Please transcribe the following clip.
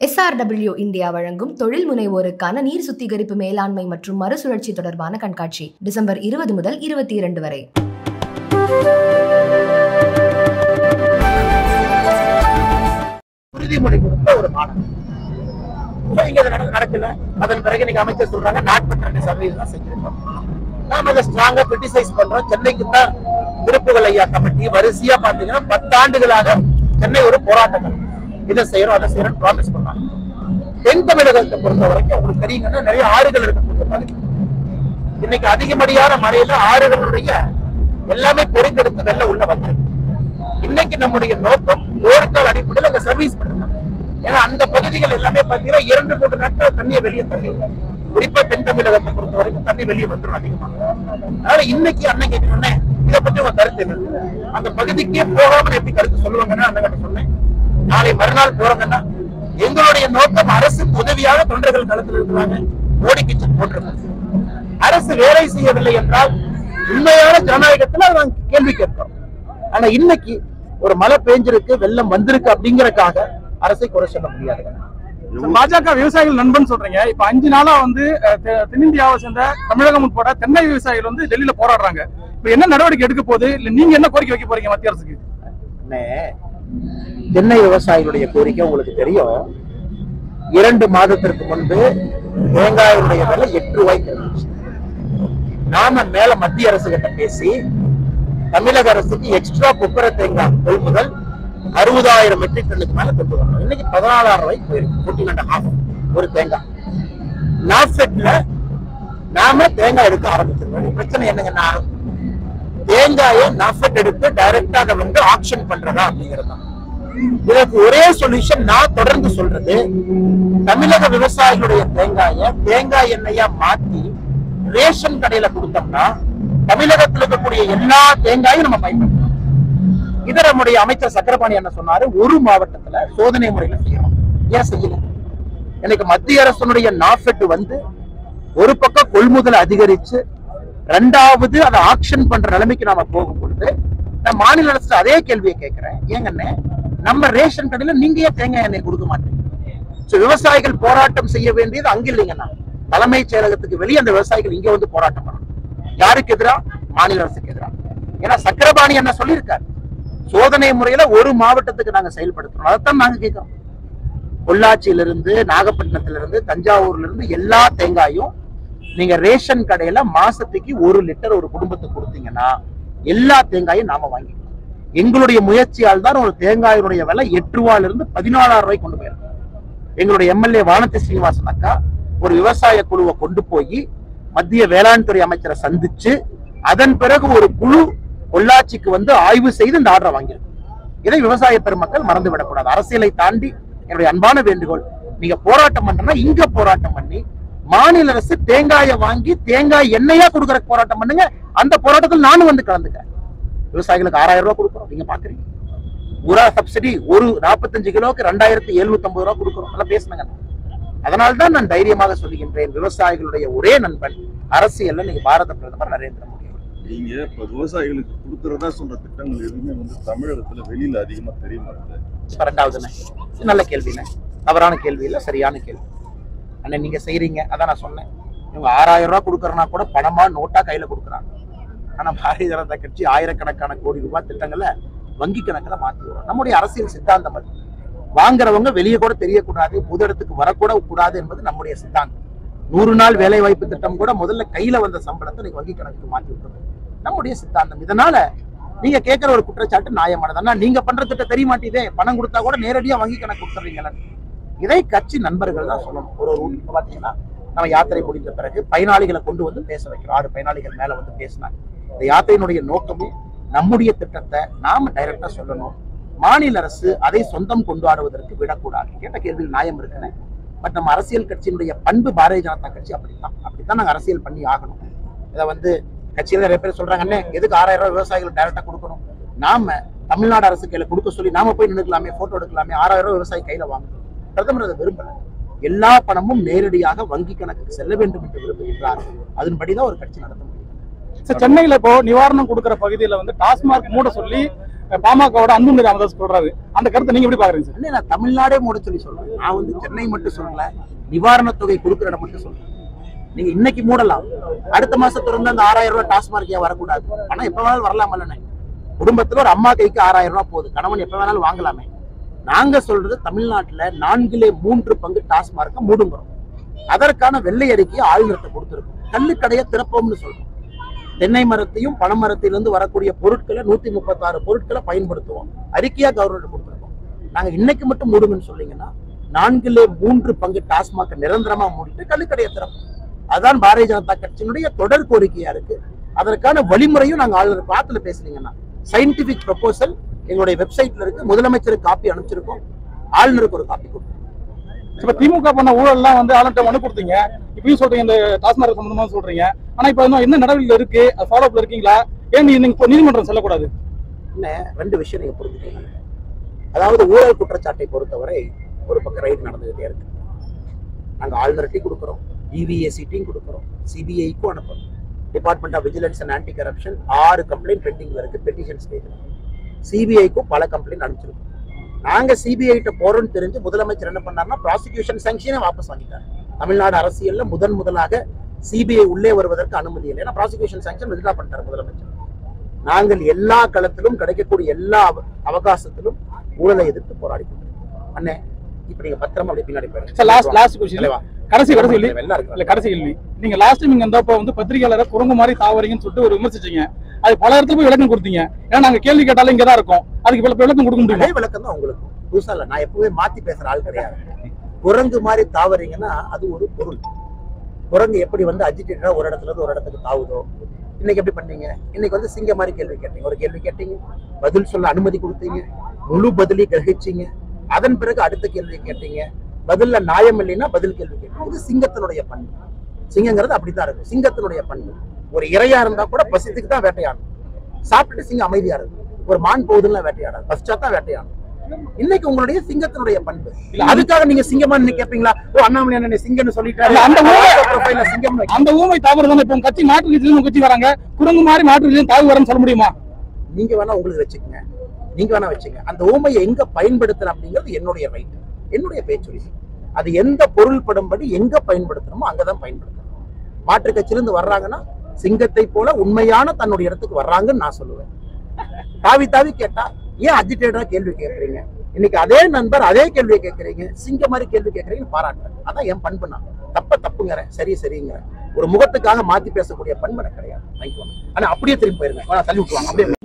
SRW India வழங்கும் தொழில் முனைவோருக்கான நீர் சுத்திகரிப்பு மேலாண்மை மற்றும் மறுசுழற்சி தொடர்பான கண்காட்சி டிசம்பர் இருபது முதல் இருபத்தி இரண்டு வரை உறுதிமொழி கொடுத்த ஒரு மாநாடு இப்ப இங்க அது நட- நடக்கல அதன் பிறகு இன்னைக்கு அமைச்சர் சொல்றாங்க நாற்பத்தி ரெண்டு சதவீதம் தான் செஞ்சிருக்கோம் நாம அதை ஸ்ட்ராங்கா கிரிட்டிசைஸ் பண்றோம் சென்னைக்கு தான் திருப்புகள் ஐயா கமிட்டி வரிசையா பாத்தீங்கன்னா பத்தாண்டுகளாக சென்னை ஒரு போராட்டங்கள் இதை செய்யறோம் அதை செய்யறோம் ப்ராமிஸ் பண்ணாங்க தென் தமிழகத்தை பொறுத்த வரைக்கும் உங்களுக்கு தெரியுங்கன்னா நிறைய ஆறுகள் இருக்கக்கூடிய பகுதி இன்னைக்கு அதிகப்படியான மழையில ஆறுகளுடைய எல்லாமே பெருக்கெடுத்து வெள்ள உள்ள வந்து இன்னைக்கு நம்முடைய நோக்கம் போர்க்கால அடிப்படையில் அங்க சர்வீஸ் பண்ணணும் ஏன்னா அந்த பகுதிகள் எல்லாமே பாத்தீங்கன்னா இரண்டு மூன்று நாட்கள் தண்ணியை வெளியே தள்ளி குறிப்பா தென் தமிழகத்தை பொறுத்த வரைக்கும் தண்ணி வெளியே வந்துடும் அதிகமா அதனால இன்னைக்கு அன்னைக்கு சொன்னேன் இதை பத்தி உங்க கருத்து என்ன அந்த பகுதிக்கே போகாம எப்படி கருத்து சொல்லுவாங்கன்னா அண்ணன் சொன்னேன் நாளை மறுநாள் போறாங்கன்னா எங்களுடைய நோக்கம் அரசு உதவியாக தொண்டர்கள் களத்தில் இருக்கிறாங்க மோடி கிச்சன் போட்டிருக்காங்க அரசு வேலை செய்யவில்லை என்றால் உண்மையான ஜனநாயகத்துல அதை நாங்க கேள்வி கேட்கிறோம் ஆனா இன்னைக்கு ஒரு மழை பெஞ்சிருக்கு வெள்ளம் வந்திருக்கு அப்படிங்கறக்காக அரசை குறை சொல்ல முடியாது பாஜக விவசாயிகள் நண்பன் சொல்றீங்க இப்ப அஞ்சு நாளா வந்து அஹ், தெ- தென்னிந்தியாவை சேர்ந்த தமிழகம் உட்பட தென்னை விவசாயிகள் வந்து டெல்லியில போராடுறாங்க இப்ப என்ன நடவடிக்கை எடுக்க போகுது இல்ல நீங்க என்ன கோரிக்கை வைக்க போறீங்க மத்திய அரசுக்கு அண்ணே, தென்னை விவசாயிகளுடைய கோரிக்கை உங்களுக்கு தெரியும் இரண்டு மாதத்திற்கு முன்பு தேங்காயுடைய விலை எட்டு ரூபாய்க்கு இருந்துச்சு நாம மேல மத்திய அரசு கிட்ட பேசி தமிழக அரசுக்கு எக்ஸ்ட்ரா கொப்பரை தேங்காய் கொள்முதல் அறுபதாயிரம் மெட்ரிக் டன்னுக்கு மேல கொண்டு வரணும் இன்னைக்கு பதினாலாயிரம் ரூபாய்க்கு போயிருக்கு ஃபோர்டீன் அண்ட் ஹாஃப் ஒரு தேங்காய் நாஃபெட்ல நாம தேங்காய் எடுக்க ஆரம்பிச்சிருக்கோம் பிரச்சனை என்னங்கன்னா தேங்காயை நாஃபெட் எடுத்து டைரக்டாக வந்து ஆக்ஷன் பண்றதா அப்படிங்கிறது தான். இதற்கு ஒரே சொல்யூஷன் நான் தொடர்ந்து சொல்றது தமிழக விவசாயிகளுடைய தேங்காயை தேங்காய் எண்ணெயா மாத்தி ரேஷன் கடையில கொடுத்தோம்னா தமிழகத்தில் இருக்கக்கூடிய எல்லா தேங்காயும் நம்ம பயன்படுத்தலாம் இதை நம்முடைய அமைச்சர் சக்கரபாணி என்ன சொன்னாரு ஒரு மாவட்டத்துல சோதனை முறையில செய்யணும் ஏன் செய்யல எனக்கு மத்திய அரசனுடைய நாஃபெட் வந்து ஒரு பக்கம் கொள்முதல் அதிகரிச்சு ரெண்டாவது அதை ஆக்ஷன் பண்ற நிலைமைக்கு நாம போகும் பொழுது நான் மாநில அரசு அதே கேள்வியை கேட்கிறேன் ஏங்கண்ணே நம்ம ரேஷன் கடையில நீங்க ஏன் தேங்காய் எண்ணெய் கொடுக்க மாட்டீங்க So, விவசாயிகள் போராட்டம் செய்ய வேண்டியது அங்க இல்லைங்கண்ணா தலைமைச் செயலகத்துக்கு வெளியே அந்த விவசாயிகள் இங்க வந்து போராட்டம் பண்ணணும் யாருக்கு எதிரா மாநில அரசுக்கு எதிரா ஏன்னா சக்கரபாணி என்ன சொல்லியிருக்காரு சோதனை முறையில ஒரு மாவட்டத்துக்கு நாங்க செயல்படுத்துறோம் அதைத்தான் நாங்க கேட்கிறோம் பொள்ளாச்சியிலிருந்து நாகப்பட்டினத்திலிருந்து தஞ்சாவூர்ல இருந்து எல்லா தேங்காயும் நீங்க ரேஷன் கடையில மாசத்துக்கு ஒரு லிட்டர் ஒரு குடும்பத்துக்கு கொடுத்தீங்கன்னா எல்லா தேங்காயும் நாம வாங்கிக்கலாம் எங்களுடைய முயற்சியால் தான் ஒரு தேங்காயினுடைய விலை எட்டு ரூபாயில இருந்து பதினாலாயிரம் ரூபாய்க்கு கொண்டு போயிருக்கோம் எங்களுடைய எம்எல்ஏ வானதி ஸ்ரீனிவாசன் அக்கா ஒரு விவசாய குழுவை கொண்டு போய் மத்திய வேளாண் துறை அமைச்சரை சந்திச்சு அதன் பிறகு ஒரு குழு பொள்ளாச்சிக்கு வந்து ஆய்வு செய்து இந்த ஆர்டரை வாங்கியிருக்கு இதை விவசாய பெருமக்கள் மறந்து விடக்கூடாது அரசியலை தாண்டி என்னுடைய அன்பான வேண்டுகோள் நீங்க போராட்டம் பண்றனா இங்க போராட்டம் பண்ணி மாநில அரசு தேங்காயை வாங்கி தேங்காய் எண்ணெயா கொடுக்குற போராட்டம் பண்ணுங்க அந்த போராட்டத்தில் நானும் வந்து கலந்துக்கிறேன் விவசாயிகளுக்கு ஆறாயிரம் ரூபாய் கொடுக்குறோம் நீங்க பாக்குறீங்க உரா சப்சிடி ஒரு நாற்பத்தஞ்சு கிலோக்கு ரெண்டாயிரத்தி எழுநூத்தி ஐம்பது ரூபாய் கொடுக்குறோம் அதெல்லாம் பேசுனாங்க அதனால தான் நான் தைரியமாக சொல்லுகின்றேன் விவசாயிகளுடைய ஒரே நண்பன் அரசியல்ல நீங்க பாரத பிரதமர் நரேந்திர மோடி அவர்கள். நீங்க இப்ப விவசாயிகளுக்கு கொடுக்கறதா சொல்ற திட்டங்கள் எதுவுமே வந்து தமிழகத்துல வெளியில அதிகமா தெரிய மாட்டேங்குது இப்ப ரெண்டாவதுண்ணே இது நல்ல கேள்விண்ணே தவறான கேள்வி இல்ல சரியான கேள்வி அண்ணன் நீங்க செய்றீங்க அதான் நான் சொன்னேன் இவங்க ஆறாயிரம் ரூபாய் கொடுக்கறனா கூட பணமா நோட்டா கையில கொடுக்குறாங்க ஆனா பாரதிய ஜனதா கட்சி ஆயிரக்கணக்கான கோடி ரூபாய் திட்டங்களை வங்கி கணக்குல மாத்தி வரும் நம்முடைய அரசியல் சித்தாந்தம் அது வாங்குறவங்க வெளியே கூட தெரியக்கூடாது பொது இடத்துக்கு வரக்கூட கூடாது என்பது நம்முடைய சித்தாந்தம் நூறு நாள் வேலை வாய்ப்பு திட்டம் கூட முதல்ல கையில வந்த சம்பளத்தை இன்னைக்கு வங்கி கணக்குக்கு மாத்தி விட்டுருக்கோம் நம்முடைய சித்தாந்தம் இதனால நீங்க கேட்கிற ஒரு குற்றச்சாட்டு நியாயமானது ஆனா நீங்க பண்ற திட்டம் தெரிய மாட்டேதே பணம் கொடுத்தா கூட நேரடியா வங்கி கணக்கு கொடுத்துறீங்களா இதை கட்சி நண்பர்கள் தான் சொல்லணும் ஒரு ஒரு ஊர் இப்ப பாத்தீங்கன்னா நம்ம யாத்திரை முடிந்த பிறகு பயனாளிகளை கொண்டு வந்து பேச வைக்கிறோம் ஆறு பயனாளிகள் மேல வந்து பேசினாங்க இந்த யாத்திரையினுடைய நோக்கமும் நம்முடைய திட்டத்தை நாம டைரக்டா சொல்லணும் மாநில அரசு அதை சொந்தம் கொண்டாடுவதற்கு விடக்கூடாது கேட்ட கேள்வியில் நியாயம் இருக்குன்னு பட் நம்ம அரசியல் கட்சியினுடைய பண்பு பாரதிய ஜனதா கட்சி அப்படித்தான் அப்படித்தான் நாங்க அரசியல் பண்ணி ஆகணும் இதை வந்து கட்சியில நிறைய பேர் சொல்றாங்க அண்ணே எதுக்கு ஆறாயிரம் ரூபாய் விவசாயிகள் டைரக்டா கொடுக்கணும் நாம தமிழ்நாடு அரசு கையில கொடுக்க சொல்லி நாம போய் நின்னுக்கலாமே போட்டோ எடுக்கலாமே ஆறாயிரம் ரூபாய் விவசாயி கையில வாங்கணும் பிரதமர் அதை விரும்பல எல்லா பணமும் நேரடியாக வங்கி கணக்குக்கு செல்ல வேண்டும் என்று விரும்புகின்றார் அதன்படிதான் ஒரு கட்சி நடத்த முடியும் சார், சென்னையில இப்போ நிவாரணம் கொடுக்கிற பகுதியில வந்து டாஸ்மாக் மூட சொல்லி பாமகவோட அன்புமணி ராமதாஸ் சொல்றாரு அந்த கருத்தை நீங்க எப்படி பாக்குறீங்க சார் அண்ணே, நான் தமிழ்நாடே மூட சொல்லி சொல்றேன் நான் வந்து சென்னை மட்டும் சொல்லல நிவாரணத் தொகை கொடுக்குற இடம் மட்டும் சொல்றேன் நீங்க இன்னைக்கு மூடலாம் அடுத்த மாசம் திறந்து அந்த ஆறாயிரம் ரூபாய் டாஸ்மார்க் ஏன் வரக்கூடாது பணம் எப்ப வேணாலும் வரலாமல்லண்ணே குடும்பத்துல ஒரு அம்மா கைக்கு ஆறாயிரம் ரூபாய் போகுது கணவன் எப்ப வேணாலும் வாங்கலாமே நாங்க சொல்றது தமிழ்நாட்டுல நான்கிலே மூன்று பங்கு டாஸ்மார்க்க மூடுங்கிறோம் அதற்கான வெள்ளை அறிக்கையை ஆளுநர்கிட்ட கொடுத்திருக்கோம் கல்லுக்கடையை திறப்போம்னு சொல்றோம் தென்னை மரத்தையும் பனைமரத்திலிருந்து வரக்கூடிய பொருட்களை நூத்தி முப்பத்தாறு பொருட்களை பயன்படுத்துவோம் அறிக்கையா கவர்னர் கொடுத்திருக்கோம் நாங்க இன்னைக்கு மட்டும் மூடுங்கன்னு சொன்னீங்கன்னா நான்கிலே மூன்று பங்கு டாஸ்மாக நிரந்தரமா மூடிட்டு கள்ளுக்கடையை திறப்போம் அதான் பாரதிய ஜனதா கட்சியினுடைய தொடர் கோரிக்கையா இருக்கு அதற்கான வழிமுறையும் நாங்க ஆளுநர் பாத்துல பேசுனீங்கன்னா சயின்டிபிக் ப்ரொபோசல் எங்களுடைய வெப்சைட்ல இருக்கு முதலமைச்சருக்கு காப்பி அனுப்பிச்சிருக்கோம் ஆளுநருக்கு ஒரு காப்பி கொடுத்தோம் இப்ப திமுக பண்ண ஊழல் எல்லாம் வந்து ஆளுநர்ட்ட மனு கொடுத்தீங்க இப்பயும் சொல்றீங்க இந்த டாஸ்மாக் சம்பந்தமா சொல்றீங்க ஆனா இப்ப இன்னும் என்ன நடவடிக்கை இருக்கு அது ஃபாலோ அப்ல இருக்கீங்களா ஏன் நீங்க இப்போ நீதிமன்றம் செல்லக்கூடாது ரெண்டு விஷயம் நீங்க புரிஞ்சுக்கணும் அதாவது ஊழல் குற்றச்சாட்டை பொறுத்தவரை ஒரு பக்கம் ரைடு நடந்துகிட்டே இருக்கு நாங்க ஆளுநர்கிட்டையும் கொடுக்குறோம் இவிஎஸ்சிட்டையும் கொடுக்குறோம் சிபிஐக்கும் அனுப்புறோம் department of vigilance and anti corruption ஆறு கம்ப்ளைண்ட் பெண்டிங்ல இருக்கு பெட்டிஷன் ஸ்டேஜ்ல சிபிஐக்கும் பல கம்ப்ளைண்ட் அனுப்பிச்சிருக்கோம் நாங்க சிபிஐ கிட்ட போறோம்னு தெரிஞ்சு முதலமைச்சர் என்ன பண்ணாருன்னா ப்ராசிக்யூஷன் சாங்ஷனே வாபஸ் வாங்கிட்டார் தமிழ்நாடு அரசியல்ல முதன் முதலாக சிபிஐ உள்ளே வருவதற்கு அனுமதி இல்லை ஏன்னா ப்ராசிக்யூஷன் சாங்ஷன் வித்ட்ரா பண்ணிட்டார் முதலமைச்சர் நாங்கள் எல்லா களத்திலும் கிடைக்கக்கூடிய எல்லா அவ- அவகாசத்திலும் ஊழலை எதிர்த்து போராடி கொண்டிருக்கிறோம் அண்ணே இப்ப நீங்க பத்திரமா அப்படி பின்னாடி சார் லாஸ்ட் லாஸ்ட் கொஸ்டின் தலைவா. கடைசி கடைசி கேள்வி எல்லாம் இருக்கு. இல்ல கடைசி கேள்வி நீங்க லாஸ்ட் டைம் இங்க வந்தப்ப வந்து பத்திரிகையாளரை குரங்கு மாதிரி தாவறீங்கன்னு சொல்லிட்டு ஒரு விமர்சிச்சீங்க அது பல இடத்துல போய் விளக்கம் கொடுத்தீங்க ஏன்னா நாங்க கேள்வி கேட்டாலும் இங்க தான் இருக்கோம் அதுக்கு விள- விளக்கம் கொடுக்க முடியுமா அதே விளக்கம் தான் உங்களுக்கு புதுசா இல்ல நான் எப்பவுமே மாத்தி பேசுற ஆள் கிடையாது குரங்கு மாதிரி தாவறீங்கன்னா அது ஒரு பொருள் குரங்கு எப்படி வந்து அஜிடேட்டா ஒரு இடத்துல இருந்து ஒரு இடத்துக்கு தாவுதோ இன்னைக்கு எப்படி பண்ணீங்க இன்னைக்கு வந்து சிங்க மாதிரி கேள்வி கேட்டீங்க ஒரு கேள்வி கேட்டீங்க பதில் சொல்ல அனுமதி கொடுத்தீங்க முழு பதிலி கிரகிச்சீங்க அதன் பிறகு அடுத்த கேள்வி கேட்டீங்க பதில்ல நியாயம் இல்லைன்னா பதில் கேள்வி கேட்டீங்க இது சிங்கத்தினுடைய பண்பு சிங்கங்கிறது அப்படித்தான் இருக்கும் சிங்கத்தினுடைய பண்பு ஒரு இரையா இருந்தா கூட பசித்துக்கு தான் வேட்டையாடணும் சாப்பிட்டுட்டு சிங்கம் அமைதியா இருக்கும் ஒரு மான் போகுதுன்னு வேட்டையாடாது பசிச்சா தான் வேட்டையாடணும் இன்னைக்கு உங்களுடைய சிங்கத்தினுடைய பண்பு இல்ல அதுக்காக நீங்க சிங்கமா நீங்க கேப்பீங்களா ஓ அண்ணாமலை அண்ணன் சிங்கம்னு சொல்லிட்டாரு இல்ல, அந்த ஊழல் ப்ரொஃபைல்ல சிங்கம் அந்த ஊமை தாவறது தானே இப்போ உங்க கட்சி மாற்று கட்சியில உங்க கட்சி வராங்க குரங்கு மாதிரி மாற்று கட்சியில தாவி வரேன்னு சொல்ல முடியுமா நீங்க வேணா உங்களுக்கு வச்சுக்கங்க நீங்க வேணா வச்சுங்க அந்த ஊமையை எங்க பயன்படுத்தணும் அப்படிங்கிறது என்னுடைய ரைட் என்னுடைய பேச்சுரிமை அது எந்த பொருள் படும்படி எங்க பயன்படுத்தணுமோ அங்கதான் பயன்படுத்தணும் மாற்று கட்சியிலிருந்து வர்றாங்கன்னா சிங்கத்தை போல உண்மையான தன்னுடைய இடத்துக்கு வர்றாங்கன்னு நான் சொல்லுவேன் தாவி தாவி கேட்டா ஏன் அஜிடேட்டரா கேள்வி கேட்கறீங்க இன்னைக்கு அதே நண்பர் அதே கேள்வியை கேட்கறீங்க சிங்க மாதிரி கேள்வி கேட்கறீங்க பாராட்டுறேன் அதான் என் பண்பு நான் தப்ப தப்புங்கிறேன் சரி சரிங்கிறேன் ஒரு முகத்துக்காக மாத்தி பேசக்கூடிய பண்பு எனக்கு கிடையாது வாங்கிக்கோங்க ஆனா அப்படியே திரும்பி போயிருங்க வேணா தள்ளி விட்டுவாங்க அப்படியே